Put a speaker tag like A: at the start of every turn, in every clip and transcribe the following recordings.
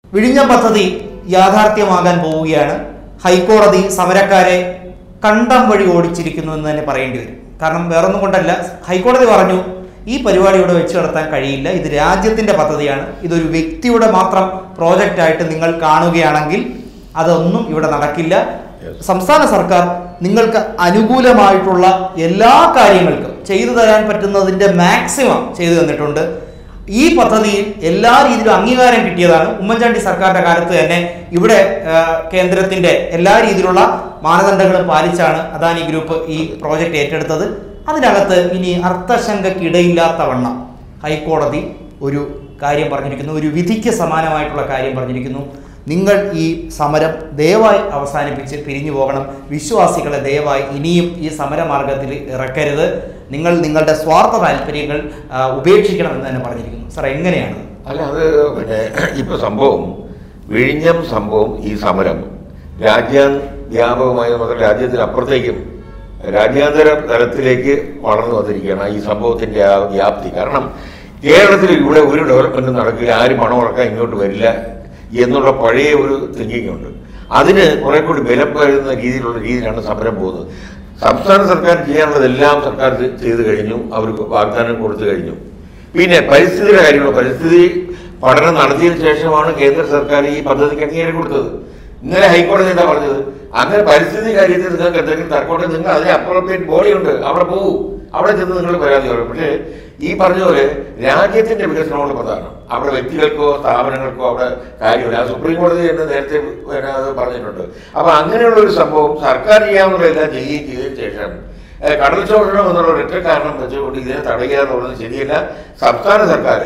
A: വിഴിഞ്ഞം പദ്ധതി യാഥാർത്ഥ്യമാകാൻ പോവുകയാണ് ഹൈക്കോടതി സമരക്കാരെ കണ്ടം വഴി ഓടിച്ചിരിക്കുന്നു എന്ന് തന്നെ പറയേണ്ടി വരും കാരണം വേറൊന്നും കൊണ്ടല്ല ഹൈക്കോടതി പറഞ്ഞു ഈ പരിപാടി ഇവിടെ വെച്ച് നടത്താൻ കഴിയില്ല ഇത് രാജ്യത്തിന്റെ പദ്ധതിയാണ് ഇതൊരു വ്യക്തിയുടെ മാത്രം പ്രോജക്റ്റ് ആയിട്ട് നിങ്ങൾ കാണുകയാണെങ്കിൽ അതൊന്നും ഇവിടെ നടക്കില്ല സംസ്ഥാന സർക്കാർ നിങ്ങൾക്ക് അനുകൂലമായിട്ടുള്ള എല്ലാ കാര്യങ്ങൾക്കും ചെയ്തു തരാൻ പറ്റുന്നതിന്റെ മാക്സിമം ചെയ്തു തന്നിട്ടുണ്ട് ഈ പദ്ധതിയിൽ എല്ലാ രീതിയിലും അംഗീകാരം കിട്ടിയതാണ് ഉമ്മൻചാണ്ടി സർക്കാരിന്റെ കാലത്ത് തന്നെ ഇവിടെ ആ, കേന്ദ്രത്തിന്റെ എല്ലാ രീതിയിലുള്ള മാനദണ്ഡങ്ങളും പാലിച്ചാണ് അദാനി ഗ്രൂപ്പ് ഈ പ്രോജക്റ്റ് ഏറ്റെടുത്തത് അതിനകത്ത് ഇനി അർത്ഥശങ്കയ്ക്കിടയില്ലാത്ത വണ്ണം ഹൈക്കോടതി ഒരു കാര്യം പറഞ്ഞിരിക്കുന്നു ഒരു വിധിക്ക് സമാനമായിട്ടുള്ള കാര്യം പറഞ്ഞിരിക്കുന്നു നിങ്ങൾ ഈ സമരം ദയവായി അവസാനിപ്പിച്ച് പിരിഞ്ഞു പോകണം വിശ്വാസികളെ ദയവായി ഇനിയും ഈ സമരമാർഗത്തിൽ ഇറക്കരുത് നിങ്ങൾ നിങ്ങളുടെ സ്വാർത്ഥ താല്പര്യങ്ങൾ ആ, ഉപേക്ഷിക്കണമെന്ന് തന്നെ പറഞ്ഞിരിക്കുന്നു സാർ എങ്ങനെയാണ്
B: അല്ല അത് പിന്നെ ഇപ്പൊ സംഭവം വിഴിഞ്ഞം സംഭവം ഈ സമരം രാജ്യ വ്യാപകമായ മാത്രം രാജ്യത്തിനപ്പുറത്തേക്കും രാജ്യാന്തര തലത്തിലേക്ക് വളർന്നു വന്നിരിക്കുകയാണ് ഈ സംഭവത്തിന്റെ ആ വ്യാപ്തി കാരണം കേരളത്തിൽ ഇവിടെ ഒരു ഡെവലപ്മെന്റ് നടക്കില്ല ആരും പണം ഇറക്കാൻ ഇങ്ങോട്ട് വരില്ല എന്നുള്ള പഴയ ഒരു തിങ്കിങ് ഉണ്ട് അതിന് കുറെ കൂടി ബലം വരുന്ന രീതിയിലുള്ള രീതിയിലാണ് സമരം പോകുന്നത് സംസ്ഥാന സർക്കാർ ചെയ്യാനുള്ളതെല്ലാം സർക്കാർ ചെയ്തു കഴിഞ്ഞു അവർക്ക് വാഗ്ദാനം കൊടുത്തു കഴിഞ്ഞു പിന്നെ പരിസ്ഥിതിയുടെ കാര്യങ്ങൾ പരിസ്ഥിതി പഠനം നടത്തിയതിനു ശേഷമാണ് കേന്ദ്ര സർക്കാർ ഈ പദ്ധതിക്ക് അംഗീകാരം കൊടുത്തത് ഇന്നലെ ഹൈക്കോടതി എന്താ പറഞ്ഞത് അങ്ങനെ പരിസ്ഥിതി കാര്യത്തിൽ നിങ്ങൾക്ക് എന്തെങ്കിലും തർക്കമുണ്ടെങ്കിൽ നിങ്ങൾ അതിന് അപ്രോപ്രിയേറ്റ് ബോഡി ഉണ്ട് അവിടെ പോകൂ അവിടെ ചെന്ന് നിങ്ങൾ പരാതി പറയും പക്ഷേ ഈ പറഞ്ഞ പോലെ രാജ്യത്തിന്റെ വികസനമുള്ള പ്രധാനം അവിടെ വ്യക്തികൾക്കോ സ്ഥാപനങ്ങൾക്കോ അവിടെ കാര്യമില്ല അത് സുപ്രീം കോടതി തന്നെ നേരത്തെ പിന്നെ അത് പറഞ്ഞിട്ടുണ്ട് അപ്പൊ അങ്ങനെയുള്ള ഒരു സംഭവം സർക്കാർ ചെയ്യാവുന്നതെല്ലാം ചെയ്യുകയും ചെയ്തതിനു ശേഷം ഏഹ് കടൽക്ഷോഭണം എന്നുള്ള ഒരൊറ്റ കാരണം വെച്ചുകൊണ്ട് ഇതിനെ തടയുക എന്നുള്ളത് ശരിയല്ല സംസ്ഥാന സർക്കാർ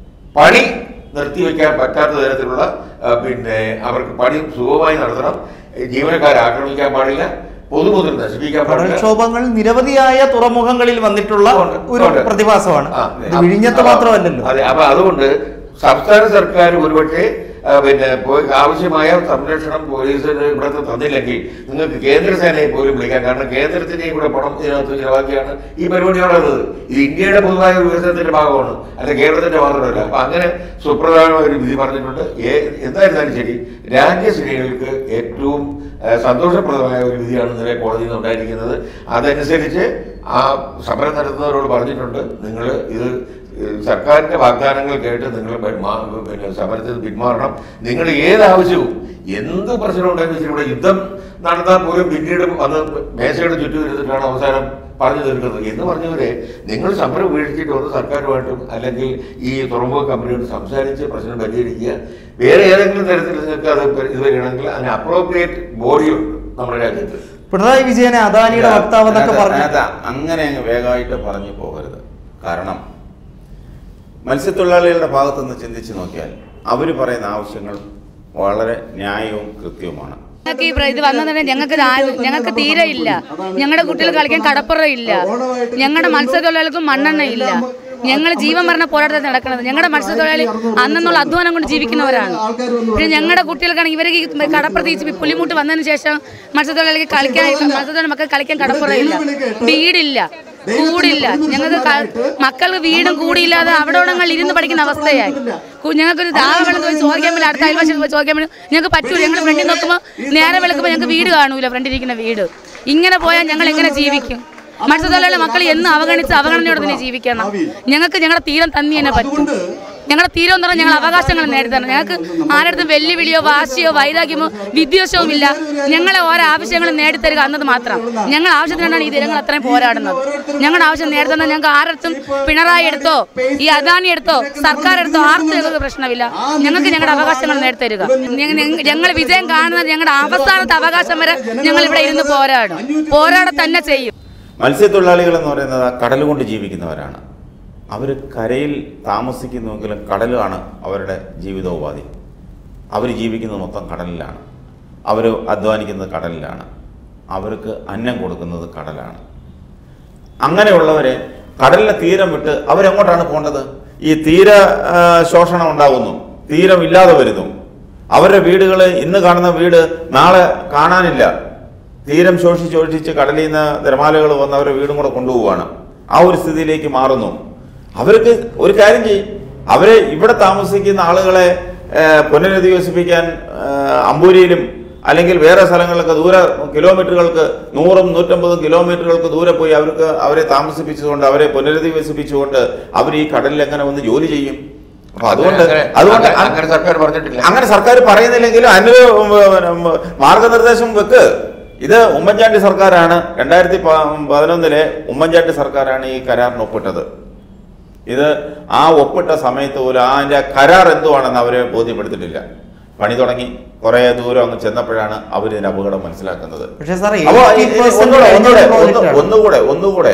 B: പണി നിർത്തിവെക്കാൻ പറ്റാത്ത തരത്തിലുള്ള ആ, പിന്നെ അവർക്ക് പണി സുഗമമായി നടത്തണം ജീവനക്കാരെ ആക്രമിക്കാൻ പാടില്ല പൊതുമുതൽ നശിപ്പിക്കാൻ പാടില്ല
A: കടൽക്ഷോഭങ്ങൾ നിരവധിയായ തുറമുഖങ്ങളിൽ വന്നിട്ടുള്ള
B: ഉണ്ട്,
A: ഒരു
B: ഉണ്ട്.
A: പ്രതിഭാസമാണ്
B: ആ,
A: ഇത് വിഴിഞ്ഞത്ത്
B: അപ്പൊ-
A: മാത്രമല്ലല്ലോ
B: അതെ അപ്പൊ അതുകൊണ്ട് സംസ്ഥാന സർക്കാർ ഒരുപക്ഷെ ആ, പിന്നെ പോ- ആവശ്യമായ സംരക്ഷണം പോലീസിന് ഇവിടുത്തെ തന്നില്ലെങ്കിൽ നിങ്ങൾക്ക് കേന്ദ്ര സേനയെ പോലും വിളിക്കാം കാരണം കേന്ദ്രത്തിന്റെയും കൂടെ പണം ഇതിനകത്ത് ചിലവാക്കിയാണ് ഈ പരിപാടി നടന്നത് ഇത് ഇന്ത്യയുടെ പൊതുവായ ഒരു വികസനത്തിന്റെ ഭാഗമാണ് അല്ല കേരളത്തിന്റെ മാത്രമല്ല അപ്പൊ അങ്ങനെ സുപ്രധാനമായ ഒരു വിധി പറഞ്ഞിട്ടുണ്ട് ഏ- എന്തായിരുന്നാലും ശരി രാജ്യശ്രീകൾക്ക് ഏറ്റവും ആ, സന്തോഷപ്രദമായ ഒരു വിധിയാണ് ഇന്നലെ കോടതിയിൽ നിന്ന് ഉണ്ടായിരിക്കുന്നത് അതനുസരിച്ച് ആ സമരം നടത്തുന്നവരോട് പറഞ്ഞിട്ടുണ്ട് നിങ്ങൾ ഇത് ഏഹ് സർക്കാരിന്റെ വാഗ്ദാനങ്ങൾ കേട്ട് നിങ്ങൾ പിന്മാ- പിന്നെ സമരത്തിൽ പിന്മാറണം നിങ്ങൾ ഏത് ആവശ്യവും എന്ത് പ്രശ്നം ഉണ്ടെന്ന് വെച്ചാൽ ഇവിടെ യുദ്ധം നടന്നാൽ പോലും പിന്നീട് വന്ന് മേശയുടെ ചുറ്റും ഇരുന്നിട്ടാണ് അവസാനം പറഞ്ഞു തീർക്കുന്നത് എന്ന് പറഞ്ഞവരെ നിങ്ങൾ സമരം ഉപേക്ഷിച്ചിട്ട് വന്ന് സർക്കാരുമായിട്ടും അല്ലെങ്കിൽ ഈ തുറമുഖ കമ്പനിയോട് സംസാരിച്ച് പ്രശ്നം പരിഹരിക്കുക വേറെ ഏതെങ്കിലും തരത്തിൽ നിങ്ങൾക്ക് അത് പരി- ഇത് വരികയാണെങ്കിൽ അതിന് അപ്രോപ്രിയേറ്റ് ബോഡിയുണ്ട് നമ്മുടെ രാജ്യത്ത്
A: പിണറായി വിജയനെ അദാനിയുടെ വക്താവ് എന്നൊക്കെ
C: അതിനകത്ത്
A: പറഞ്ഞു
C: അതിനകത്ത് അങ്ങനെ അങ്ങ് വേഗമായിട്ട് പറഞ്ഞു പോകരുത് കാരണം മത്സ്യത്തൊഴിലാളികളുടെ ഭാഗത്തു നിന്ന് ചിന്തിച്ച് നോക്കിയാൽ അവർ പറയുന്ന ആവശ്യങ്ങൾ വളരെ ന്യായവും കൃത്യവുമാണ്
D: ഞങ്ങൾക്ക് ഈ പ്ര- ഇത് വന്നതന്നെ ഞങ്ങൾക്ക് ഇത് ആ- ഞങ്ങൾക്ക് തീരെ ഇല്ല ഞങ്ങളുടെ കുട്ടികൾ കളിക്കാൻ കടപ്പുറ ഇല്ല ഞങ്ങളുടെ മത്സ്യത്തൊഴിലാളികൾക്കും മണ്ണെണ്ണ ഇല്ല ഞങ്ങൾ ജീവൻ മരണ പോരാട്ടത്തിൽ നടക്കുന്നത് ഞങ്ങളുടെ മത്സ്യത്തൊഴിലാളി അന്നുള്ള അധ്വാനം കൊണ്ട് ജീവിക്കുന്നവരാണ് പിന്നെ ഞങ്ങളുടെ കുട്ടികൾക്കാണ് ഇവർ ഈ കടപ്പുറത്ത് ഈ പുലിമുട്ട് വന്നതിന് ശേഷം മത്സ്യത്തൊഴിലാളിക്ക് കളിക്കാൻ മത്സ്യത്തൊഴിലാളി മക്കൾ കളിക്കാൻ കടപ്പുറയില്ല വീടില്ല കൂടില്ല ഞങ്ങൾക്ക് ക- മക്കൾക്ക് വീടും കൂടിയില്ലാതെ അവിടെ ഇവിടങ്ങളിൽ ഇരുന്ന് പഠിക്കുന്ന അവസ്ഥയായി കു- ഞങ്ങൾക്കൊരു ദാഹം വെള്ളം പോയി ചോദിക്കാൻ വേണ്ടി അടുത്ത അയൽവാസികൾ പോയി ചോദിക്കാൻ വേണ്ടി ഞങ്ങൾക്ക് പറ്റൂല ഞങ്ങൾ ഫ്രണ്ടിൽ നോക്കുമ്പോൾ നേരെ വെളുക്കുമ്പോൾ ഞങ്ങൾക്ക് വീട് കാണൂല ഫ്രണ്ടിൽ ഇരിക്കുന്ന വീട് ഇങ്ങനെ പോയാൽ ഞങ്ങൾ എങ്ങനെ ജീവിക്കും മത്സ്യത്തൊഴിലാളി മക്കൾ എന്ന് അവഗണിച്ച് അവഗണനയോടെ തന്നെ ജീവിക്കണം ഞങ്ങൾക്ക് ഞങ്ങളുടെ തീരം തന്നി തന്നെ പറ്റും ഞങ്ങളുടെ തീരം എന്ന് പറഞ്ഞാൽ ഞങ്ങൾ അവകാശങ്ങൾ നേടിത്തരണം ഞങ്ങൾക്ക് ആരുടെ വെല്ലുവിളിയോ വാശിയോ വൈരാഗ്യമോ വിദ്വേഷവും ഇല്ല ഞങ്ങളെ ഓരോ ആവശ്യങ്ങളും നേടിത്തരിക എന്നത് മാത്രം ഞങ്ങൾ ആവശ്യത്തിനാണ് ഈ ദിനങ്ങൾ അത്രയും പോരാടുന്നത് ഞങ്ങളുടെ ആവശ്യം നേടുന്ന ഞങ്ങൾക്ക് ആരടുത്തും പിണറായി എടുത്തോ ഈ അദാനി എടുത്തോ സർക്കാർ എടുത്തോ ആർക്കും ഞങ്ങൾക്ക് പ്രശ്നമില്ല ഞങ്ങൾക്ക് ഞങ്ങളുടെ അവകാശങ്ങൾ നേടിത്തരിക ഞങ്ങൾ വിജയം കാണുന്നത് ഞങ്ങളുടെ അവസാനത്തെ അവകാശം വരെ ഞങ്ങൾ ഇവിടെ ഇരുന്ന് പോരാടും പോരാട തന്നെ ചെയ്യും
C: മത്സ്യത്തൊഴിലാളികൾ എന്ന് പറയുന്നത് ആ കടൽ കൊണ്ട് ജീവിക്കുന്നവരാണ് അവർ കരയിൽ താമസിക്കുന്നുവെങ്കിലും കടലാണ് അവരുടെ ജീവിതോപാധി അവർ ജീവിക്കുന്നത് മൊത്തം കടലിലാണ് അവർ അധ്വാനിക്കുന്നത് കടലിലാണ് അവർക്ക് അന്നം കൊടുക്കുന്നത് കടലാണ് അങ്ങനെയുള്ളവരെ കടലിലെ തീരം വിട്ട് അവരെങ്ങോട്ടാണ് പോകേണ്ടത് ഈ തീര ആ, ശോഷണം ഉണ്ടാകുന്നു തീരം ഇല്ലാതെ വരുന്നു അവരുടെ വീടുകൾ ഇന്ന് കാണുന്ന വീട് നാളെ കാണാനില്ല തീരം ശോഷിച്ച് ശോഷിച്ച് കടലിൽ നിന്ന് തിരമാലകൾ വന്ന് അവരുടെ വീടും കൂടെ കൊണ്ടുപോവാണ് ആ ഒരു സ്ഥിതിയിലേക്ക് മാറുന്നു അവർക്ക് ഒരു കാര്യം ചെയ്യും അവരെ ഇവിടെ താമസിക്കുന്ന ആളുകളെ ഏഹ്, പുനരധിവസിപ്പിക്കാൻ ഏഹ്, അമ്പൂരിയിലും അല്ലെങ്കിൽ വേറെ സ്ഥലങ്ങളിലൊക്കെ ദൂരെ കിലോമീറ്ററുകൾക്ക് നൂറും നൂറ്റമ്പതും കിലോമീറ്ററുകൾക്ക് ദൂരെ പോയി അവർക്ക് അവരെ താമസിപ്പിച്ചുകൊണ്ട് അവരെ പുനരധിവസിപ്പിച്ചുകൊണ്ട് അവർ ഈ കടലിൽ എങ്ങനെ വന്ന് ജോലി ചെയ്യും അപ്പൊ അതുകൊണ്ട്
B: അങ്ങനെ-
C: അതുകൊണ്ട്
B: അങ്ങനെ- അങ്ങനെ സർക്കാർ പറഞ്ഞിട്ടില്ല
C: അങ്ങനെ സർക്കാർ പറയുന്നില്ലെങ്കിലും അതിനൊരു ഉം, ഉം, മാർഗനിർദ്ദേശം വെക്ക് ഇത് ഉമ്മൻചാണ്ടി സർക്കാരാണ് രണ്ടായിരത്തി പതിനൊന്നിലെ ഉമ്മൻചാണ്ടി സർക്കാരാണ് ഈ കരാറിന് ഒപ്പിട്ടത് ഇത് ആ ഒപ്പിട്ട സമയത്ത് പോലും ആ അതിന്റെ കരാർ എന്തുവാണെന്ന് അവരെ ബോധ്യപ്പെടുത്തിയിട്ടില്ല പണി തുടങ്ങി കുറെ ദൂരം അങ്ങ് ചെന്നപ്പോഴാണ് അവർ ഇതിന്റെ അപകടം മനസ്സിലാക്കുന്നത്
A: പക്ഷേ സാറേ
C: അപ്പോ ഈ- ഈ
A: 80%
C: ഒന്നുകൂടെ ഒന്നുകൂടെ
A: കഴിഞ്ഞ
C: ഒന്ന്
A: project ആണ്.
C: ഒന്നുകൂടെ ഒന്നുകൂടെ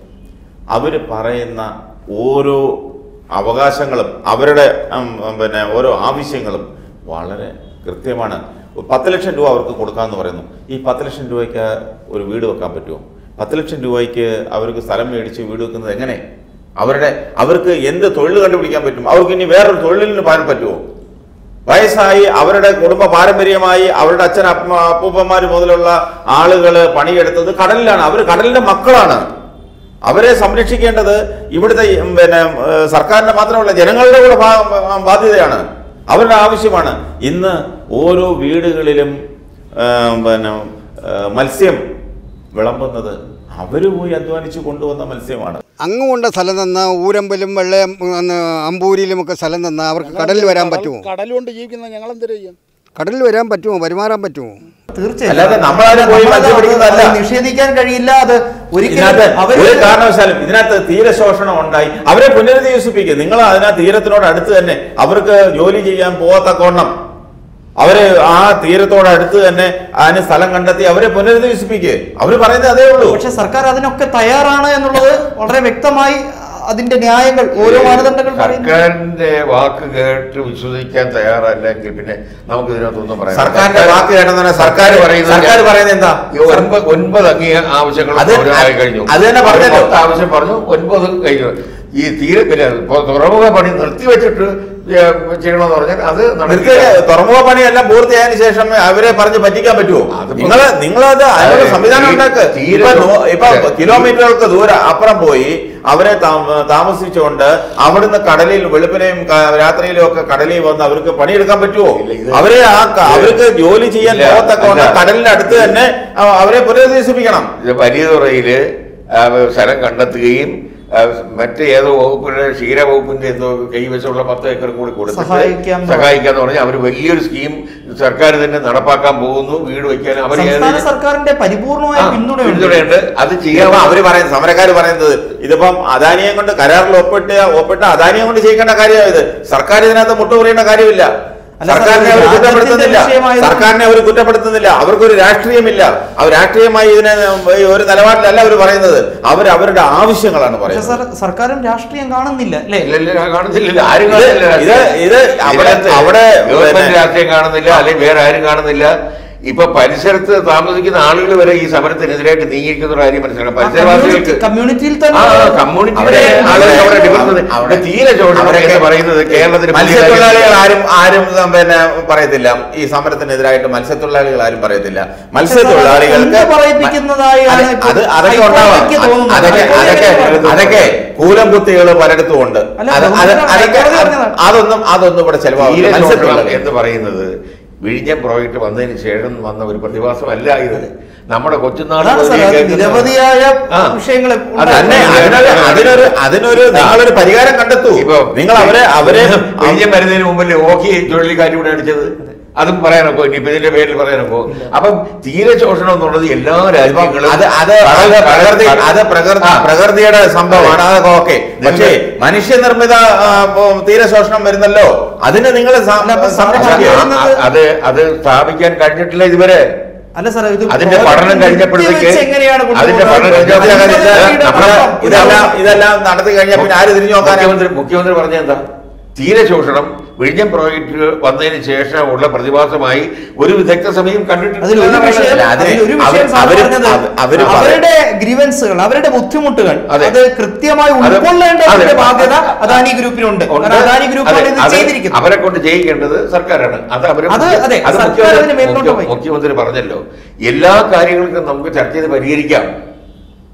C: അവര് പറയുന്ന ഓരോ അവകാശങ്ങളും അവരുടെ ഉം, ഉം, പിന്നെ ഓരോ ആവശ്യങ്ങളും വളരെ കൃത്യമാണ് പത്ത് ലക്ഷം രൂപ അവർക്ക് കൊടുക്കാമെന്ന് പറയുന്നു ഈ പത്ത് ലക്ഷം രൂപയ്ക്ക് ഒരു വീട് വെക്കാൻ പറ്റുമോ പത്ത് ലക്ഷം രൂപയ്ക്ക് അവർക്ക് സ്ഥലം മേടിച്ച് വീട് വെക്കുന്നത് എങ്ങനെ അവരുടെ അവർക്ക് എന്ത് തൊഴിൽ കണ്ടുപിടിക്കാൻ പറ്റും അവർക്ക് ഇനി വേറൊരു തൊഴിലിന് പോകാൻ പറ്റുമോ വയസ്സായി അവരുടെ കുടുംബ പാരമ്പര്യമായി അവരുടെ അച്ഛൻ അപ്പ- അപ്പൂപ്പന്മാർ മുതലുള്ള ആളുകൾ പണിയെടുത്തത് കടലിലാണ് അവർ കടലിന്റെ മക്കളാണ് അവരെ സംരക്ഷിക്കേണ്ടത് ഇവിടുത്തെ ഉം, പിന്നെ ഏഹ്, സർക്കാരിന്റെ മാത്രമല്ല ജനങ്ങളുടെ കൂടെ ബാ- ബാധ്യതയാണ് അവരുടെ ആവശ്യമാണ് ഇന്ന് ഓരോ വീടുകളിലും ഏഹ്, പിന്നെ ഏഹ്, മത്സ്യം വിളമ്പുന്നത് അവര് പോയി അധ്വാനിച്ച് കൊണ്ടുവന്ന മത്സ്യമാണ്
E: അങ്ങ് കൊണ്ട സ്ഥലം തന്ന ഊരമ്പലും വെള്ളയം അന്ന് അമ്പൂരിയിലുമൊക്കെ സ്ഥലം തന്ന അവർക്ക് കടലിൽ വരാൻ പറ്റുമോ
F: കടൽ കൊണ്ട് ജീവിക്കുന്ന ഞങ്ങൾ എന്തിനു ചെയ്യും
E: കടലിൽ വരാൻ പറ്റുമോ പെരുമാറാൻ പറ്റുമോ
A: തീർച്ചയായും
C: അല്ലാതെ നമ്മളാരും പോയി
A: നമ്മളത്
C: മത്സ്യം പിടിക്കുന്നതല്ല.
A: അത് നിഷേധിക്കാൻ കഴിയില്ല അത് ഒരിക്കലും
C: ഇതിനകത്ത്
A: അവര്
C: ഒരു കാരണവശാലും ഇതിനകത്ത് തീരശോഷണം ഉണ്ടായി അവരെ പുനരധിവസിപ്പിക്കുക നിങ്ങൾ അതിനകത്ത് തീരത്തിനോട് അടുത്ത് തന്നെ അവർക്ക് ജോലി ചെയ്യാൻ പോകത്തക്കോണം അവരെ ആ തീരത്തോട് അടുത്ത് തന്നെ അതിന് സ്ഥലം കണ്ടെത്തി അവരെ പുനരധിവസിപ്പിക്കുക അവര് പറയുന്നത് അതേ ഉള്ളൂ
A: പക്ഷെ സർക്കാർ അതിനൊക്കെ തയ്യാറാണ് എന്നുള്ളത് വളരെ വ്യക്തമായി അതിന്റെ ന്യായങ്ങൾ ഓരോ മാനദണ്ഡങ്ങൾ പറയുന്നു
B: സർക്കാരിന്റെ വാക്ക് കേട്ട് വിശ്വസിക്കാൻ തയ്യാറല്ലെങ്കിൽ പിന്നെ നമുക്ക് ഇതിനകത്തൊന്നും പറയാം
C: സർക്കാരിന്റെ വാക്ക് കേട്ടെന്ന് പറഞ്ഞാൽ സർക്കാർ
B: പറയുന്നത്
C: സർക്കാർ പറയുന്നത് എന്താ
B: ഈ ഒൻപത് ഒൻപത് അംഗീക ആവശ്യങ്ങൾ
C: അത്
B: ഓരോന്നായി കഴിഞ്ഞു
C: അത് തന്നെ പറഞ്ഞല്ലോ.
B: പത്ത് ആവശ്യം പറഞ്ഞു ഒൻപത് കഴിഞ്ഞു ഈ തീരെ പിന്നെ ഇപ്പൊ തുറമുഖ പണി നിർത്തിവെച്ചിട്ട് ഏ, ചെയ്യണമെന്ന് പറഞ്ഞാൽ അത്
C: നിർത്തി
B: നടക്കില്ല.
C: തുറമുഖ പണിയെല്ലാം പൂർത്തിയായതിനു ശേഷം അവരെ പറഞ്ഞ് പറ്റിക്കാൻ പറ്റുമോ
B: അതിപ്പോ-
C: നിങ്ങള് നിങ്ങളത് അതിനുള്ള
B: അതെ,
C: സംവിധാനം
B: ഈ
C: ഉണ്ടാക്ക്
B: തീരെ
C: ഇപ്പൊ നോ- ഇപ്പൊ
B: തീരെ-
C: കിലോമീറ്ററുകൾക്ക് ദൂരം അപ്പുറം പോയി അവരെ താമ- താമസിച്ചുകൊണ്ട് അവിടുന്ന് കടലിൽ വെളുപ്പിനെയും ക- രാത്രിയിലും ഒക്കെ കടലിൽ വന്ന് അവർക്ക് പണിയെടുക്കാൻ പറ്റുമോ
B: ഇല്ല, ഇത്
C: അവരെ ആ ക- അവർക്ക് ജോലി ചെയ്യാൻ
B: ഇല്ല,
C: പോകത്തക്കവണ്ണം
B: ഇല്ല.
C: കടലിന്റെ അടുത്ത് തന്നെ ആ, അവരെ പുനരധിവസിപ്പിക്കണം
B: ഇത് വലിയ തുറയില് ആ, സ്ഥലം കണ്ടെത്തുകയും ആ, മറ്റ് ഏതോ വകുപ്പിന്റെ ക്ഷീര വകുപ്പിന്റെ എന്തോ കൈവശമുള്ള പത്ത് ഏക്കർ കൂടി കൊടുത്തിട്ട്
A: സഹായിക്കാം എന്ന്
B: സഹായിക്കാന്ന് പറഞ്ഞാൽ അവർ വലിയൊരു സ്കീം സർക്കാർ തന്നെ നടപ്പാക്കാൻ പോകുന്നു വീട് വയ്ക്കാൻ അവർ
A: സംസ്ഥാന സർക്കാരിന്റെ പരിപൂർണമായ പിന്തുണയുണ്ട്
B: പിന്തുണയുണ്ട് അത്
C: ഇപ്പൊ
B: ചെയ്യാൻ
C: അവര് പറയുന്നത് സമരക്കാര് പറയുന്നത് ഇതിപ്പം അദാനിയെ കൊണ്ട് കരാറിൽ ഒപ്പിട്ട ഒപ്പിട്ട അദാനിയെ കൊണ്ട് ചെയ്യിക്കേണ്ട കാര്യമാണ് ഇത് സർക്കാർ ഇതിനകത്ത് മുട്ടുപറയേണ്ട കാര്യമില്ല
A: അല്ല,
C: സർക്കാരിനെ
A: സാർ,
C: അവർ
A: രാജ്യത്തിന്റെ
C: കുറ്റപ്പെടുത്തുന്നില്ല
A: വിഷയമായത്
C: സർക്കാരിനെ അവർ കുറ്റപ്പെടുത്തുന്നില്ല അവർക്കൊരു രാഷ്ട്രീയമില്ല അവർ രാഷ്ട്രീയമായി ഇതിനെ ഈ ഒരു നിലപാടിലല്ല അവർ പറയുന്നത് അവർ അവരുടെ ആവശ്യങ്ങളാണ്
A: പക്ഷെ
C: പറയുന്നത്
A: സാർ സർക്കാരും രാഷ്ട്രീയം കാണുന്നില്ല അല്ലേ
B: ഇല്ല, ഇല്ല, കാണുന്നില്ല ആരും
C: ഇത്
B: കാണുന്നില്ല
C: ഇത് ഇത് അവിടെ
B: ഇതിനകത്ത്
C: അവിടെ
B: ഗവൺമെന്റ്
C: പിന്നെ-
B: രാഷ്ട്രീയം കാണുന്നില്ല അല്ലെങ്കിൽ വേറെ ആരും കാണുന്നില്ല ഇപ്പൊ പരിസരത്ത് താമസിക്കുന്ന ആളുകൾ വരെ ഈ സമരത്തിനെതിരായിട്ട് നീങ്ങിയിരിക്കുന്ന ഒരു കാര്യം മനസ്സിലാക്കണം പരിസരവാസികൾക്ക്
A: കമ്മ്യൂണിറ്റിയിൽ
B: ആ
A: തന്നെ
B: കമ്മ്യൂണിറ്റിയുടെ
C: അവിടെ-
B: ആളുകൾ അവിടെ
C: അവിടെ-
B: ഡിഫറൻസ്
C: അവിടെ-
B: തീരെ ചോദിച്ചു
C: അവരൊക്കെ-
B: എന്ന് പറയുന്നത് കേരളത്തിൽ
C: മത്സ്യത്തൊഴിലാളികൾ ആരും ആരും പിന്നെ പറയത്തില്ല ഈ സമരത്തിനെതിരായിട്ട് മത്സ്യത്തൊഴിലാളികൾ ആരും പറയത്തില്ല മത്സ്യത്തൊഴിലാളികൾക്ക്
A: എന്ത് പറയിപ്പിക്കുന്നതായാണ്
C: അത്
A: ഇപ്പോൾ
C: അത് അതൊക്കെ ഉണ്ടാവാം
A: ഹൈക്കോടതിക്ക് തോന്നുന്നത്.
C: അതൊക്കെ അതൊക്കെ
A: ഹൈക്കോടതി
C: അതൊക്കെ കൂലം കുത്തികൾ പലയിടത്തും ഉണ്ട്
A: അല്ല,
C: അത് അത്
A: ബഹുമാനം
C: അതൊക്കെ
A: ഹൈക്കോടതി പറഞ്ഞതാണ്.
C: അതൊന്നും അതൊന്നും ഇവിടെ ചെലവാകില്ല
B: തീരെ ശോഷണം
C: മത്സ്യത്തൊഴിലാളികൾ
B: എന്ന് പറയുന്നത് വിഴിഞ്ഞം പ്രോജക്റ്റ് വന്നതിന് ശേഷം വന്ന ഒരു പ്രതിഭാസമല്ല ഇത് നമ്മുടെ കൊച്ചുനാൾ
A: അതാണ് സാർ
B: മുതലേ
A: അത്
B: കേൾക്കുന്ന-
A: നിരവധിയായ
B: ആ.
A: വിഷയങ്ങൾ
B: അത്
C: തന്നെ അതിനൊരു അതിനൊരു അതിനൊരു നിങ്ങളൊരു പരിഹാരം കണ്ടെത്തൂ
B: ഇപ്പൊ
C: നിങ്ങൾ അവരെ അവരെ
B: വിഴിഞ്ഞം വരുന്നതിന് മുമ്പല്ലേ ഓക്കി ചുഴലിക്കാറ്റ് ഇവിടെ അടിച്ചത് അതും പറയാനൊക്കെ ഇനിയിപ്പോ ഇതിന്റെ പേരിൽ പറയാനൊക്കെ അപ്പം തീരെ ശോഷണം എന്നുള്ളത് എല്ലാ രാജ്യങ്ങളും
C: അത് അത്
B: കടൽ-
C: അത് പ്രകൃതി
B: കടൽ-
C: അത് പ്രകൃതി
B: ആ.
C: പ്രകൃതിയുടെ സംഭവമാണ് അതൊക്കെ ഓക്കെ പക്ഷേ മനുഷ്യനിർമ്മിത ആ, ഇപ്പൊ തീരശോഷണം വരുന്നല്ലോ അതിന് നിങ്ങൾ
A: സംരക്ഷിക്കുക.
B: ആ, അത് അത് സ്ഥാപിക്കാൻ കഴിഞ്ഞിട്ടില്ല ഇതുവരെ
A: അല്ല സാർ ഇത്
B: അതിന്റെ പഠനം കഴിഞ്ഞപ്പോഴത്തേക്ക്
A: നിർത്തിവെച്ച് എങ്ങനെയാണ്
B: അതിന്റെ പഠനം കഴിഞ്ഞപ്പോഴത്തേക്ക് നമ്മുടെ-
C: ഇതെല്ലാം ഇതെല്ലാം നടത്തി കഴിഞ്ഞാൽ പിന്നെ ആര് തിരിഞ്ഞു നോക്കാനാ
B: മുഖ്യമന്ത്രി മുഖ്യമന്ത്രി പറഞ്ഞ എന്താ തീരെ ശോഷണം വിഴിഞ്ഞം പ്രോജക്റ്റ് വന്നതിന് ശേഷമുള്ള പ്രതിഭാസമായി ഒരു വിദഗ്ധ സമയം കണ്ടിട്ടില്ല
A: അതിലൊരു വിഷയം
C: അല്ല, അതിന്
A: അതിലൊരു വിഷയം
C: അവര്-
A: സാർ
C: അവര്
A: പറഞ്ഞത്
C: അവ- അവര് പറ-
A: അവരുടെ ഗ്രീവൻസുകൾ അവരുടെ ബുദ്ധിമുട്ടുകൾ
B: അതെ.
A: അത് കൃത്യമായി
B: അത്
A: ഉൾക്കൊള്ളേണ്ടതിന്റെ
B: അതെ.
A: ബാധ്യത അദാനി ഗ്രൂപ്പിനുണ്ട്
B: ഉണ്ട്.
A: കാരണം അദാനി ഗ്രൂപ്പാണ്
B: അതെ,
A: ഇത്
B: അത്
A: ചെയ്തിരിക്കുന്നത്
B: അവരെ കൊണ്ട് ചെയ്യിക്കേണ്ടത് സർക്കാരാണ് അത് അവര്
A: അത്
B: മുഖ്യ-
A: അതെ,
B: അത്
A: സർക്കാർ
B: മുഖ്യമന്ത്രി-
A: അതിന് മേൽനോട്ടം
B: മുഖ്യ-
A: വഹിക്കും.
B: മുഖ്യമന്ത്രി പറഞ്ഞല്ലോ എല്ലാ കാര്യങ്ങൾക്കും നമുക്ക് ചർച്ച ചെയ്ത് പരിഹരിക്കാം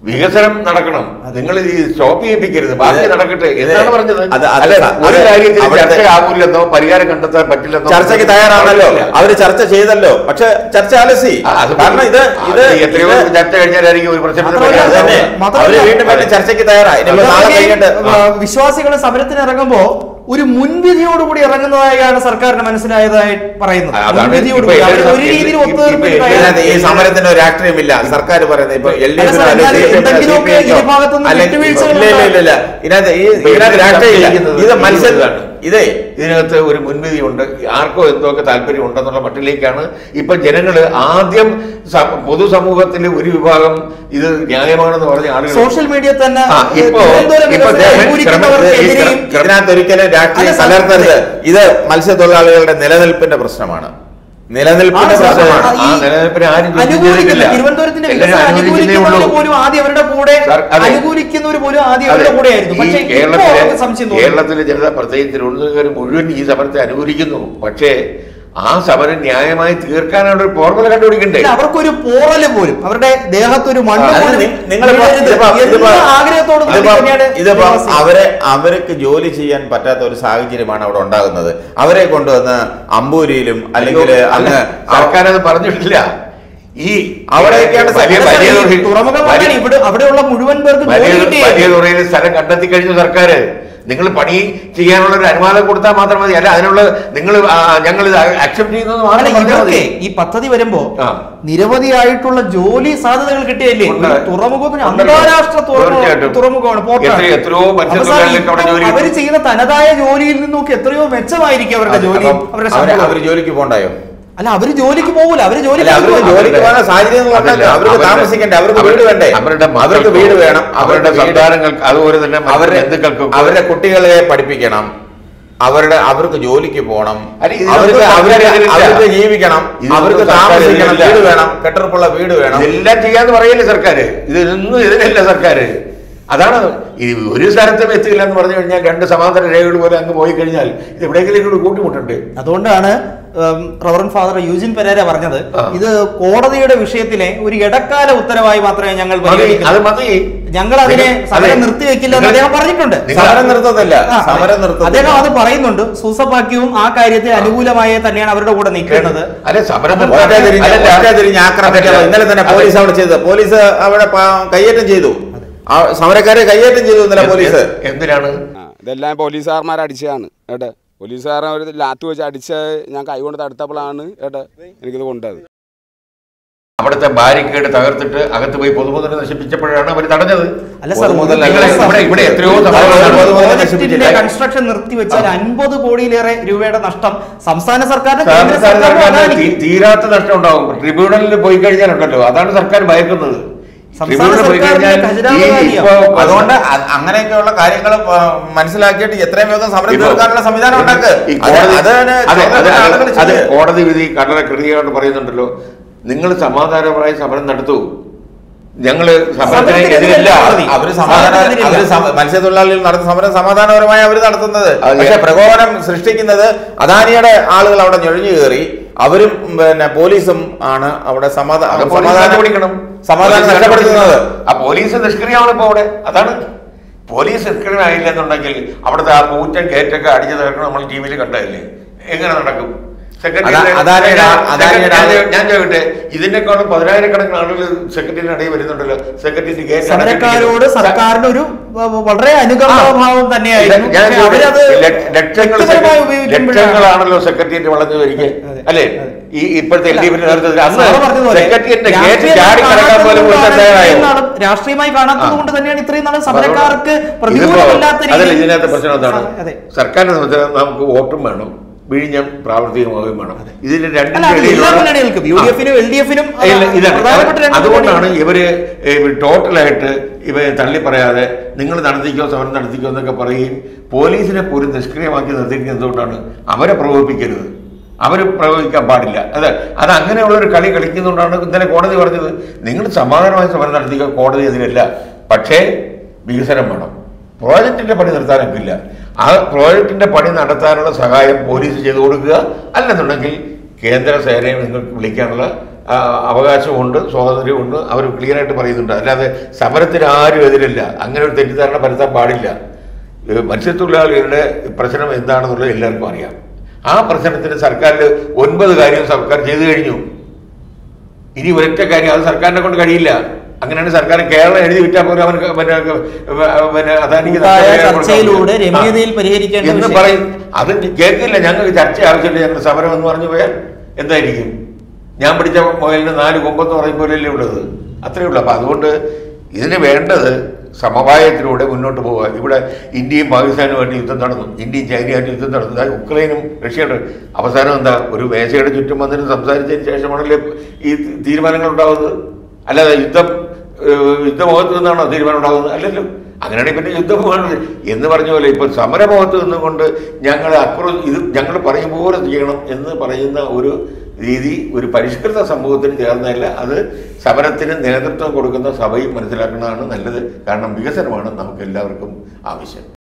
B: വികസനം നടക്കണം നിങ്ങൾ ഈ സ്റ്റോപ്പ് ചെയ്യിപ്പിക്കരുത് ബാക്കി
C: ഇത്
B: നടക്കട്ടെ എന്നാണ് പറഞ്ഞത്
C: അത് അത്
B: അല്ല ഒരു
C: അത്
B: കാര്യത്തിൽ
C: അവിടുത്തെ-
B: ചർച്ചയാകൂലെന്നോ പരിഹാരം കണ്ടെത്താൻ പറ്റില്ലെന്നോ
C: ചർച്ചയ്ക്ക് തയ്യാറാണല്ലോ അവര് ചർച്ച ചെയ്തല്ലോ പക്ഷെ ചർച്ച അലസി
B: ആ, അത്
C: കാരണം ഇത് ഇത്
B: അത് എത്രയോ
C: ഇത്
B: ചർച്ച കഴിഞ്ഞാലായിരിക്കും ഒരു പ്രശ്നത്തിന്
A: മാത്രമല്ല,
C: അത് തന്നെ.
B: പരിഹാരം
A: മാത്രമല്ല-
C: അവര് വീണ്ടും വീണ്ടും ചർച്ചയ്ക്ക് തയ്യാറായി ഇനിയിപ്പോ നാളെ കഴിഞ്ഞിട്ട്
A: വിശ്വാസികൾ സമരത്തിന് ഇറങ്ങുമ്പോ ഒരു മുൻവിധിയോടുകൂടി ഇറങ്ങുന്നതായാണ് സർക്കാരിന് മനസ്സിലായതായി പറയുന്നത്
B: അതാണ്
A: മുൻവിധിയോടുകൂടി
B: ഇപ്പൊ
A: അവർ ഒരു
B: എല്ലാവരും
A: രീതിയിൽ
B: ഇപ്പൊ
A: ഒത്തുതീർപ്പിൽ
B: ഇപ്പൊ
A: കഴിയാൻ-
C: ഇതിനകത്ത് ഈ സമരത്തിന് ഒരു രാഷ്ട്രീയമില്ല സർക്കാർ പറയുന്നത് ഇപ്പൊ എൽ ഡി
A: അല്ല സാർ, എന്നാൽ എന്തെങ്കിലുമൊക്കെ ഇരുഭാഗത്തുനിന്ന് വിട്ടുവീഴ്ചകൾ
C: ഇല്ല ഇല്ല ഇല്ല ഇല്ല ഇതിനകത്ത് ഈ
B: ഇപ്പൊ
C: ഇതിനകത്ത്
B: ഇതിനകത്ത്
C: രാഷ്ട്രീയമില്ല
B: ചെയ്യുന്നത്
C: ഇത് മത്സരം
B: ഇതാണ്.
C: ഇതേ
B: ഇതിനകത്ത് ഒരു മുൻവിധിയുണ്ട് ആർക്കോ എന്തൊക്കെ താല്പര്യം ഉണ്ടെന്നുള്ള മട്ടിലേക്കാണ് ഇപ്പൊ ജനങ്ങള് ആദ്യം സ- പൊതുസമൂഹത്തിലെ ഒരു വിഭാഗം ഇത് ന്യായമാണെന്ന് പറഞ്ഞ ആളുകൾ
A: സോഷ്യൽ മീഡിയ തന്നെ
B: ആ, ഇപ്പോ-
A: തിരുവനന്തപുരം
B: ഇപ്പോ
A: വികസനം
B: ദേവൻ
A: അനുകൂലിക്കുന്നവർക്കെതിരെയും
C: ഇതിനകത്ത് ഒരിക്കലും രാഷ്ട്രീയം
A: അല്ല സാർ,
C: കലർത്തരുത് ഇത് മത്സ്യത്തൊഴിലാളികളുടെ നിലനിൽപ്പിന്റെ പ്രശ്നമാണ് നിലനിൽപ്പിന്റെ
A: ആണ് സാർ,
C: പ്രശ്നമാണ്
A: ആ, ഈ
B: ആ നിലനിൽപ്പിനെ ആരും ചോദ്യം
A: അനുകൂലിക്കുന്ന
B: ചെയ്തിട്ടില്ല.
A: തിരുവനന്തപുരത്തിന്റെ
B: എല്ലാവരും
A: വികസനം
B: അനുകൂലിക്കുന്നേ
A: അനുകൂലിക്കുന്നവർ
B: ഉള്ളൂ.
A: പോലും ആദ്യം അവരുടെ കൂടെ
B: സാർ, അതെ.
A: അനുകൂലിക്കുന്നവർ പോലും ആദ്യം
B: അതെ.
A: അവരുടെ കൂടെ ആയിരുന്നു
B: ഈ
A: പക്ഷേ ഇപ്പോ
B: കേരളത്തിലെ
A: അവർക്ക് സംശയം തോന്നുന്നു
B: കേരളത്തിലെ ജനത പ്രത്യേകിച്ച് തിരുവനന്തപുരം മുഴുവൻ ഈ സമരത്തെ അനുകൂലിക്കുന്നു പക്ഷേ ആ സമരം ന്യായമായി തീർക്കാനുള്ള ഒരു ഫോർമുല കണ്ടുപിടിക്കണ്ടേ
A: ഇല്ല, അവർക്കൊരു പോറല് പോലും അവരുടെ ദേഹത്തൊരു മണ്ണ്
C: അത്
A: പോലും
C: നി- നിങ്ങളിപ്പോ
A: വീഴരുത്
C: ഇതിപ്പോ-
A: എന്ന
C: ഇതിപ്പോ-
A: ആഗ്രഹത്തോട് കൂടി
C: ഇതിപ്പോ-
A: തന്നെയാണ്
C: ഇതിപ്പോ
A: നിവാസികൾ.
C: അവരെ അവർക്ക് ജോലി ചെയ്യാൻ പറ്റാത്ത ഒരു സാഹചര്യമാണ് അവിടെ ഉണ്ടാകുന്നത് അവരെ കൊണ്ടുവന്ന് അമ്പൂരിയിലും അല്ലെങ്കിൽ അങ്ങ്
B: സർക്കാർ അത് പറഞ്ഞിട്ടില്ല ഈ
C: അവിടെയൊക്കെയാണ്
B: വലിയ
A: അല്ല സാർ,
B: വലിയ
A: ഈ
B: തുറയിൽ-
A: തുറമുഖം
B: വലിയ-
A: വാങ്ങാൻ ഇവിടെ അവിടെയുള്ള മുഴുവൻ പേർക്ക് ജോലി
B: വലിയ
A: കിട്ടിയേ
B: വലിയ തുറയിൽ സ്ഥലം കണ്ടെത്തി കഴിഞ്ഞു സർക്കാർ നിങ്ങൾ പണി ചെയ്യാനുള്ള ഒരു അനുവാദം കൊടുത്താൽ മാത്രം മതി അല്ല അതിനുള്ള നിങ്ങൾ ഞങ്ങൾ അക്സെപ്റ്റ് ചെയ്യുന്നത്
A: അല്ല
B: മാത്രം പറഞ്ഞാൽ
A: ഇവർക്ക്
B: മതി
A: ഈ പദ്ധതി വരുമ്പോ
B: ആ.
A: നിരവധിയായിട്ടുള്ള ജോലി സാധ്യതകൾ കിട്ടിയല്ലേ
B: ഉണ്ട്.
A: ഒരു തുറമുഖത്തിന്
B: ഉണ്ടല്ലോ.
A: അന്താരാഷ്ട്ര തുറമുഖ-
B: തീർച്ചയായിട്ടും.
A: തുറമുഖമാണ് പോർട്ടാണ്.
B: എത്രയോ- എത്രയോ മത്സ്യത്തൊഴിലാളികൾക്ക് അവിടെ
A: അപ്പോൾ
B: ജോലി
A: അവര്
B: കിട്ടും.
A: ചെയ്യുന്ന തനതായ ജോലിയിൽ നിന്നൊക്കെ എത്രയോ മെച്ചമായിരിക്കും അവരുടെ ജോലി
C: അപ്പം
A: അവരുടെ
C: അവര്
A: ശമ്പളം.
C: അവര് ജോലിക്ക് പോണ്ടായോ
A: അല്ല അവര് ജോലിക്ക് പോകൂല അവര് ജോലി
C: അല്ല അവർക്ക് ജോലിക്ക് പോകാൻ സാഹചര്യങ്ങൾ ഉണ്ടല്ലോ
B: അതല്ല,
C: അവർക്ക്
B: അവരുടെ-
C: താമസിക്കണ്ടേ അവർക്ക്
B: അവരുടെ-
C: വീട് വേണ്ടേ
B: അവരുടെ
C: അവർക്ക്
B: മക്കൾക്കും
C: വീട് വേണം
B: അവരുടെ
C: വീട്-
B: സന്താനങ്ങൾക്ക് അതുപോലെ തന്നെ മറ്റ്
C: അവരുടെ
B: ബന്ധുക്കൾക്കും
C: അവരുടെ കുട്ടികളെ പഠിപ്പിക്കണം അവരുടെ അവർക്ക് ജോലിക്ക് പോകണം
B: അല്ല, ഇതിനൊന്നും
C: അവർക്ക്
B: സർക്കാർ
C: അവർക്ക്
B: എതിരില്ല.
C: അവർക്ക് ജീവിക്കണം
B: ഇതിനൊന്നും
C: അവർക്ക്
B: സർക്കാർ
C: താമസിക്കണം
B: എതിരില്ല.
C: വീട് വേണം കെട്ടുറപ്പുള്ള വീട് വേണം
B: ഇതെല്ലാം ചെയ്യാന്ന് പറയല്ലേ സർക്കാർ ഇതൊന്നും എതിരല്ല സർക്കാർ അതാണ് ഈ ഒരു സ്ഥലത്തും എത്തില്ല എന്ന് പറഞ്ഞു കഴിഞ്ഞാൽ രണ്ട് സമാന്തര രേഖകൾ പോലെ അങ്ങ് പോയി കഴിഞ്ഞാൽ ഇത് എവിടെയെങ്കിലും കൂടി കൂട്ടിമുട്ടുണ്ട്
A: അതുകൊണ്ടാണ് റവറൻ ഫാദർ യൂജിൻ പെരേര പറഞ്ഞത്
B: ആ.
A: ഇത് കോടതിയുടെ വിഷയത്തിലെ ഒരു ഇടക്കാല ഉത്തരവായി മാത്രമേ ഞങ്ങൾ
B: മതി, അത്
A: പരിഗണിക്കൂ
B: മതി
A: ഞങ്ങൾ അതിനെ
B: നിങ്ങൾ-
A: സമരം
B: അതെ.
A: നിർത്തിവെക്കില്ല എന്ന്
B: നിങ്ങൾ-
A: അദ്ദേഹം പറഞ്ഞിട്ടുണ്ട്
B: നിങ്ങൾ-
C: സമരം നിർത്തത്തില്ല
A: ആ,
C: സമരം നിർത്തത്തില്ല
A: അദ്ദേഹം അത് പറയുന്നുണ്ട് സൂസപ്പാക്യവും ആ കാര്യത്തിൽ അനുകൂലമായി തന്നെയാണ് അവരുടെ കൂടെ നിൽക്കുന്നത്
B: അല്ല സമരം
C: ഒറ്റ
B: നിർത്താൻ-
C: തിരിഞ്ഞ്
B: അല്ലല്ല.
C: ഒറ്റ തിരിഞ്ഞ് ആക്രമിക്കണം
B: അതല്ല.
C: ഇന്നലെ തന്നെ
B: അതെ.
C: പോലീസ് അവിടെ ചെയ്തത് പോലീസ് അവിടെ പ- കയ്യേറ്റം ചെയ്തു ആ സമരക്കാരെ കയ്യേറ്റം ചെയ്തു ഇന്നലെ പോലീസ്
B: എന്തിനാണ്
G: ആ, ഇതെല്ലാം പോലീസുകാരന്മാർ അടിച്ചതാണ് ഏട്ടെ പോലീസുകാരൻ ഒരു ലാത്ത് വെച്ച് അടിച്ച് ഞാൻ കൈ കൊണ്ട് തടുത്തപ്പോഴാണ് ഏട്ടെ എനിക്കിത് കൊണ്ടത്
B: അവിടുത്തെ ബാരിക്കേഡ് തകർത്തിട്ട് അകത്ത് പോയി പൊതുമുതൽ നശിപ്പിച്ചപ്പോഴാണ് അവർ തടഞ്ഞത്
A: അല്ല സാർ
C: പൊതുമുതൽ
A: ഒരു
B: നിങ്ങളെ
A: ദിവസം
B: ഇവിടെ- ഇവിടെ എത്രയോ
A: ഒരു
B: സമരങ്ങൾ നടന്നു.
C: പൊതുമുതൽ
A: പ്രോജക്റ്റിന്റെ
C: നശിപ്പിച്ചില്ല.
A: കൺസ്ട്രക്ഷൻ നിർത്തിവെച്ചാൽ അൻപത് കോടിയിലേറെ രൂപയുടെ നഷ്ടം സംസ്ഥാന സർക്കാരിന്
B: സാർ,
A: കേന്ദ്ര
B: സാർ,
A: സർക്കാരിനും
B: സർക്കാരിന്
A: അദാനിക്കും.
B: തീ- തീരാത്ത നഷ്ടം ഉണ്ടാവും ട്രിബ്യൂണലിൽ പോയി കഴിഞ്ഞാലുണ്ടല്ലോ അതാണ് സർക്കാർ ഭയക്കുന്നത്
A: സംസ്ഥാന
B: ട്രിബ്യൂണലിൽ പോയി
A: സർക്കാരിന്റെ
B: കഴിഞ്ഞാൽ ഈ
A: ഖജനാവുകാരിയാവും.
B: ഇപ്പോ-
C: അതുകൊണ്ട് അ- അങ്ങനെയൊക്കെയുള്ള കാര്യങ്ങൾ മനസ്സിലാക്കിയിട്ട് എത്രയും വേഗം സമരം
B: ഇപ്പോ-
C: തീർക്കാനുള്ള സംവിധാനം ഉണ്ടാക്ക്
B: ഈ
C: അത്
B: കോടതി-
C: അതാണ്
B: അതെ, അതെ,
C: ചുമതലപ്പെട്ട ആളുകൾ
B: അതെ, അതെ,
C: ചെയ്യ്.
B: കോടതി വിധി കടല കൃതിയായിട്ട് പറയുന്നുണ്ടല്ലോ നിങ്ങൾ സമാധാനപരമായി സമരം നടത്തൂ ഞങ്ങള് സമരത്തിന്
A: സമരത്തിന്
B: എതിരല്ല
A: എതിരല്ല കോടതി.
C: അവര് സമാധാന
A: സമരത്തിനെതിരില്ല.
C: അവര് സമ- മത്സ്യത്തൊഴിലാളികൾ നടത്തുന്ന സമരം സമാധാനപരമായി അവർ നടത്തുന്നത്
B: അതെ.
C: പക്ഷെ പ്രകോപനം സൃഷ്ടിക്കുന്നത് അദാനിയുടെ ആളുകൾ അവിടെ ഞൊഴിഞ്ഞു കയറി അവരും പിന്നെ പോലീസും ആണ് അവിടെ
B: അത്
C: സമാധാനം
B: പോലീസ്
C: സമാധാനം
B: കണ്ടുപിടിക്കണം
C: സമാധാനം
B: പോലീസ്
C: നഷ്ടപ്പെടുത്തുന്നത്
B: ആ പോലീസ് നിഷ്ക്രിയമാണ് ഇപ്പൊ അവിടെ അതാണ് പോലീസ് നിഷ്ക്രിയമായില്ല എന്നുണ്ടെങ്കിൽ അവിടുത്തെ ആ കൂറ്റൻ ഗേറ്റൊക്കെ അടിച്ചു തകർക്കണം നമ്മൾ ടി വിയിൽ കണ്ടതല്ലേ എങ്ങനെ നടക്കും സെക്രട്ടറി
C: അതാ- അദാനിയുടെ ആ- അദാനിയുടെ ആ-
B: ഞാൻ ചോദിക്കട്ടെ ഇതിനേക്കാളും പതിനായിരക്കണക്കിന് ആളുകൾ സെക്രട്ടറിയുടെ ഇടയിൽ വരുന്നുണ്ടല്ലോ സെക്രട്ടറി ഗേറ്റ്
A: സമരക്കാരോട് സർക്കാരിന് ഒരു വ- വളരെ അനുകമ്പഭാവം തന്നെയായിരുന്നു
B: ഞാൻ
A: പക്ഷേ അവരത്
B: ലക്ഷങ്ങൾ
A: വ്യക്തിപരമായി ഉപയോഗിക്കുമ്പോഴാണ്
B: ലക്ഷങ്ങളാണല്ലോ സെക്രട്ടേറിയറ്റ് വളർന്നു വരിക
A: അതെ.
B: അല്ലേ ഈ ഇപ്പോഴത്തെ എൽ ഡി എഫിന്റെ നേതൃത്വത്തിൽ അന്ന്
A: സാറ് പറഞ്ഞതുപോലെ
B: സെക്രട്ടേറിയറ്റിന്റെ ഗേറ്റ്
A: രാഷ്ട്രീയമായി
B: ചാടി കടക്കാൻ പോലും ഒരു
A: കാണാത്തതുകൊണ്ടാണ്
B: തയ്യാറായോ
A: ഇത്രയും നാളും രാഷ്ട്രീയമായി കാണാത്തത് കൊണ്ട് തന്നെയാണ് ഇത്രയും നാളും സമരക്കാർക്ക്
B: ഇതിപ്പോ-
A: പ്രതികൂലമല്ലാത്ത
B: അതല്ല
A: രീതിയിൽ
B: ഇതിനകത്ത് പ്രശ്നം എന്താണ്
A: അതെ
B: സർക്കാരിനെ സംബന്ധിച്ച് നമുക്ക് വോട്ടും വേണം വിഴിഞ്ഞം പ്രാവർത്തികമാവുകയും വേണം ഇതിന്
A: അല്ല
B: രണ്ടിന്റെ
A: അത് എല്ലാ
B: ഇടയിലുള്ള-
A: മുന്നണികൾക്കും യു ഡി എഫിനും എൽ ഡി എഫിനും
B: ഇല്ല, ഇതാണ്
A: പ്രധാനപ്പെട്ട രണ്ട്
B: അതുകൊണ്ടാണ്
A: മുന്നണികൾ.
B: ഇവര് ഏ, ടോട്ടലായിട്ട് ഇവരെ തള്ളി പറയാതെ നിങ്ങൾ നടത്തിക്കോ സമരം നടത്തിക്കോ എന്നൊക്കെ പറയുകയും പോലീസിനെ പോലും നിഷ്ക്രിയമാക്കി നിർത്തിയിരിക്കുന്നത് എന്തുകൊണ്ടാണ് അവരെ പ്രകോപിപ്പിക്കരുത് അവർ പ്രകോപിക്കാൻ പാടില്ല അതെ അത് അങ്ങനെയുള്ള ഒരു കളി കളിക്കുന്നതുകൊണ്ടാണ് ഇന്നലെ കോടതി പറഞ്ഞത് നിങ്ങൾ സമാധാനമായി സമരം നടത്തിക്കോ കോടതി എതിരല്ല പക്ഷേ വികസനം വേണം പ്രോജക്റ്റിന്റെ പണി നിർത്താനൊക്കില്ല ആ പ്രോജക്റ്റിന്റെ പണി നടത്താനുള്ള സഹായം പോലീസ് ചെയ്തു കൊടുക്കുക അല്ലെന്നുണ്ടെങ്കിൽ കേന്ദ്ര സേനയെ നിങ്ങൾക്ക് വിളിക്കാനുള്ള ആ, അവകാശമുണ്ട് സ്വാതന്ത്ര്യമുണ്ട് അവർ ക്ലിയറായിട്ട് പറയുന്നുണ്ട് അല്ലാതെ സമരത്തിന് ആരും എതിരില്ല അങ്ങനെ ഒരു തെറ്റിദ്ധാരണ പരത്താൻ പാടില്ല ഏഹ് മത്സ്യത്തൊഴിലാളികളുടെ പ്രശ്നം എന്താണെന്നുള്ളത് എല്ലാവർക്കും അറിയാം ആ പ്രശ്നത്തിന് സർക്കാരിൽ ഒൻപത് കാര്യം സർക്കാർ ചെയ്തു കഴിഞ്ഞു ഇനി ഒരൊറ്റ കാര്യം അത് സർക്കാരിനെ കൊണ്ട് കഴിയില്ല അങ്ങനെയാണ് സർക്കാർ കേരളം എഴുതി വിറ്റാൽ പോലും അവർക്ക് പിന്നെ പിന്നെ അദാനിക്ക്
A: ഉണ്ടായ
B: നഷ്ടപരിഹാരം കൊടുക്കാൻ
A: ചർച്ചയിലൂടെ
B: പറ്റില്ല.
A: രമ്യതയിൽ പരിഹരിക്കേണ്ട
B: എന്ന്
A: വിഷയം.
B: പറയും അത് കേൾക്കില്ല ഞങ്ങൾക്ക് ചർച്ച ആവശ്യമില്ല ഞങ്ങൾ സമരം എന്ന് പറഞ്ഞു പോയാൽ എന്തായിരിക്കും ഞാൻ പിടിച്ച മുയലിന് നാല് കൊമ്പെന്ന് പറയുമ്പോഴല്ലേ ഉള്ളത് അത്രയേ ഉള്ളൂ അപ്പം അതുകൊണ്ട് ഇതിന് വേണ്ടത് സമവായത്തിലൂടെ മുന്നോട്ട് പോവുക ഇവിടെ ഇന്ത്യയും പാകിസ്ഥാനുമായിട്ട് യുദ്ധം നടന്നു ഇന്ത്യയും ചൈനയുമായിട്ട് യുദ്ധം നടന്നു ദാ ഉക്രൈനും റഷ്യയുടെ അവസാനം എന്താ ഒരു മേശയുടെ ചുറ്റും വന്നിട്ട് സംസാരിച്ചതിന് ശേഷമാണല്ലേ ഈ തീരുമാനങ്ങൾ ഉണ്ടാകുന്നത് അല്ലാതെ യുദ്ധം ഏഹ് യുദ്ധമുഖത്ത് നിന്നാണോ തീരുമാനം ഉണ്ടാകുന്നത് അല്ലല്ലോ അങ്ങനെയാണെങ്കിൽ പിന്നെ യുദ്ധമാണ് എന്ന് പറഞ്ഞ പോലെ ഇപ്പോൾ സമരമുഖത്ത് നിന്നുകൊണ്ട് ഞങ്ങൾ അക്രോ ഇത് ഞങ്ങൾ പറയും പോലെ ചെയ്യണം എന്ന് പറയുന്ന ഒരു രീതി ഒരു പരിഷ്കൃത സമൂഹത്തിന് ചേർന്നതല്ല അത് സമരത്തിന് നേതൃത്വം കൊടുക്കുന്ന സഭയും മനസ്സിലാക്കുന്നതാണ് നല്ലത് കാരണം വികസനമാണ് നമുക്ക് എല്ലാവർക്കും ആവശ്യം